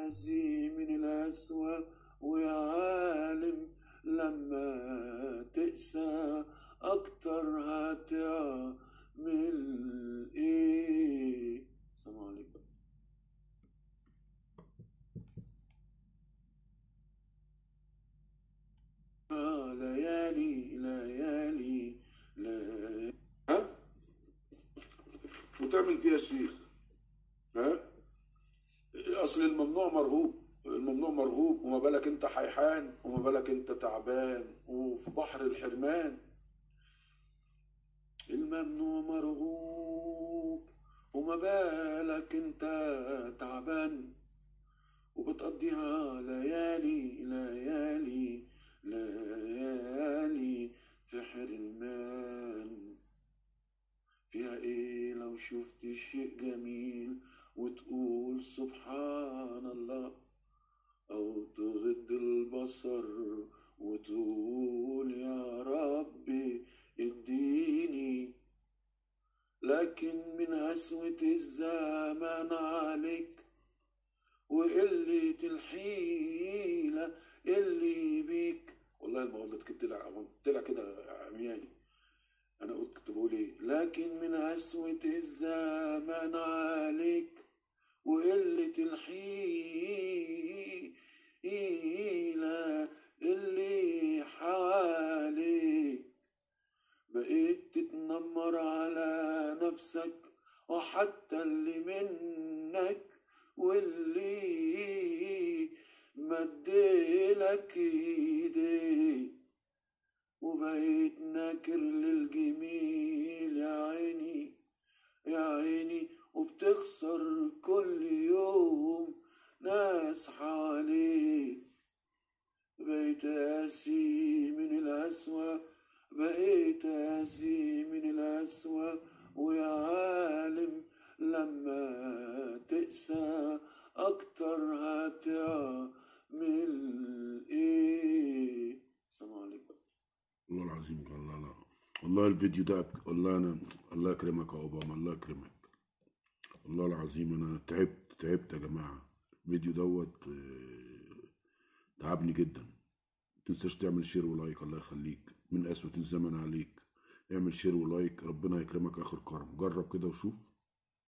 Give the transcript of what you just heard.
تأذي من الأسوأ ويا عالم لما تقسى أكتر هتعمل إيه السلام عليكم آه ليالي ليالي ليالي ها وتعمل فيها شيخ ها اصل الممنوع مرغوب الممنوع مرغوب وما بالك انت حيحان وما بالك انت تعبان وفي بحر الحرمان الممنوع مرغوب وما بالك انت تعبان وبتقضيها ليالي ليالي ليالي في حرمان فيها ايه لو شفت شيء جميل وتقول سبحان الله او تغض البصر وتقول يا ربي اديني لكن من قسوة الزمان عليك وقلة الحيلة اللي بيك والله الموضوع ده كنت طلع طلع كده عمياني انا قلت كنت بقول ايه لكن من قسوة الزمان عليك وقلة الحيلة اللي حواليك بقيت تتنمر على نفسك وحتى اللي منك واللي مديلك ايديك وبقيت ناكر للجميل يا عيني يا عيني وبتخسر كل يوم ناس حواليك بقيت قاسي من الأسوأ بقيت قاسي من الأسوأ ويا عالم لما تقسى أكتر هتعمل إيه السلام عليكم والله العظيم والله لا والله الفيديو ده والله انا الله يكرمك يا اوباما الله يكرمك والله العظيم انا تعبت تعبت يا جماعه الفيديو دوت آه، تعبني جدا متنساش تعمل شير ولايك الله يخليك من قسوة الزمن عليك اعمل شير ولايك ربنا يكرمك اخر كرم جرب كده وشوف